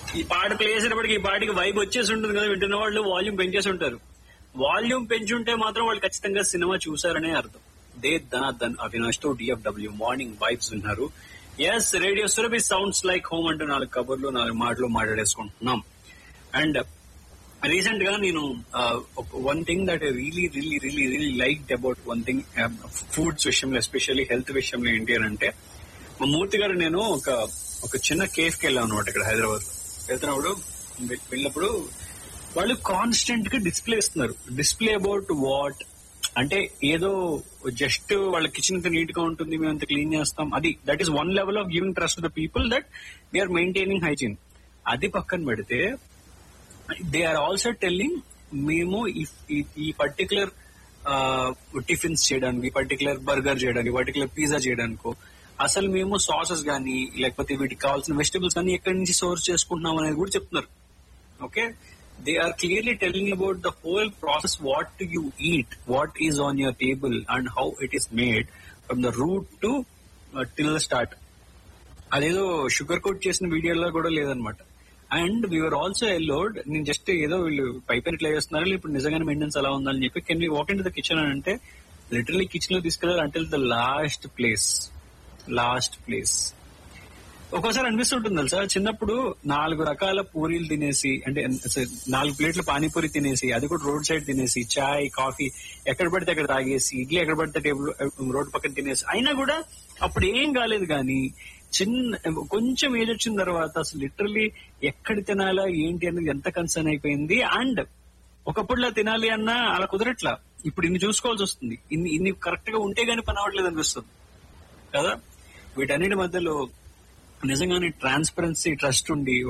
ఈ పాట ప్లే చేసేటప్పటికి ఈ పాటకి వైబ్ వచ్చేసి ఉంటుంది కదా వింటున్న వాళ్ళు వాల్యూమ్ పెంచేసి ఉంటారు వాల్యూమ్ పెంచుంటే మాత్రం వాళ్ళు ఖచ్చితంగా సినిమా చూసారనే అర్థం దే ధనార్దన్ అవినాష్ తో డిఎఫ్డబ్ల్యూ మార్నింగ్ వైబ్స్ ఉన్నారు yes radio Surabhi sounds like home అంటూ నాలుగు కబుర్లు నాలుగు మాటలు మాట్లాడేసుకుంటున్నాం అండ్ రీసెంట్ గా నేను one thing that really really really really like about one thing foods విషయంలో ఎస్పెషల్లీ హెల్త్ విషయంలో ఏంటి అని అంటే మా మూర్తి గారు నేను ఒక ఒక చిన్న కేఫ్ కి వెళ్ళాను అనమాట ఇక్కడ హైదరాబాద్ లో వెళ్తున్నప్పుడు వె- వెళ్ళినప్పుడు వాళ్ళు కాన్స్టెంట్ గా డిస్ప్లే ఇస్తున్నారు డిస్ప్లే అబౌట్ వాట్ అంటే ఏదో జస్ట్ వాళ్ళ కిచెన్ ఇంత నీట్ గా ఉంటుంది మేము అంత క్లీన్ చేస్తాం అది that is one level of giving trust the people that we're maintaining hygiene అది పక్కన పెడితే దే ఆర్ ఆల్సో టెల్లింగ్ మేము ఈ- ఈ- ఈ పర్టికులర్ టిఫిన్స్ చేయడానికి పర్టికులర్ బర్గర్ చేయడానికి పర్టికులర్ పిజ్జా చేయడానికో అసలు మేము సాసెస్ గానీ లేకపోతే వీటికి కావాల్సిన వెజిటబుల్స్ కానీ ఎక్కడి నుంచి సోర్స్ చేసుకుంటున్నాం అనేది కూడా చెప్తున్నారు okay they are clearly telling about the whole process what you eat what is on your table and how it is made from the root to till the start అదేదో sugar coat చేసిన వీడియోలో కూడా లేదనమాట and we are also ఎల్లోడ్ నేను just ఏదో వీళ్ళు పైపైన ఇట్లా చేస్తున్నారు ఇప్పుడు నిజంగానే మెయింటెన్స్ అలా ఉందని చెప్పి can we walk in the kitchen అని అంటే లిటరలీ కిచెన్ లో తీసుకెళ్ళారు until the last place last place ఒక్కోసారి అనిపిస్తుంటుంది తెలుసా చిన్నప్పుడు నాలుగు రకాల పూరీలు తినేసి అంటే స- నాలుగు ప్లేట్ల పానీపూరి తినేసి అది కూడా రోడ్ సైడ్ తినేసి చాయ్ కాఫీ ఎక్కడ పడితే అక్కడ తాగేసి ఇడ్లీ ఎక్కడ పడితే టేబుల్ రోడ్ పక్కన తినేసి అయినా కూడా అప్పుడు ఏం కాలేదు కానీ చిన్న కొంచెం ఏజ్ వచ్చిన తర్వాత అసలు లిటరలీ ఎక్కడ తినాలా ఏంటి అనేది ఎంత కన్సర్న్ అయిపోయింది అండ్ ఒకప్పుడులా తినాలి అన్నా అలా కుదరట్లా ఇప్పుడు ఇన్ని చూసుకోవాల్సి వస్తుంది ఇన్ని ఇన్ని కరెక్ట్ గా ఉంటే గానీ పని అవ్వట్లేదు అనిపిస్తుంది కదా వీటన్నిటి మధ్యలో నిజంగానే ట్రాన్స్పరెన్సీ ట్రస్ట్ ఉండి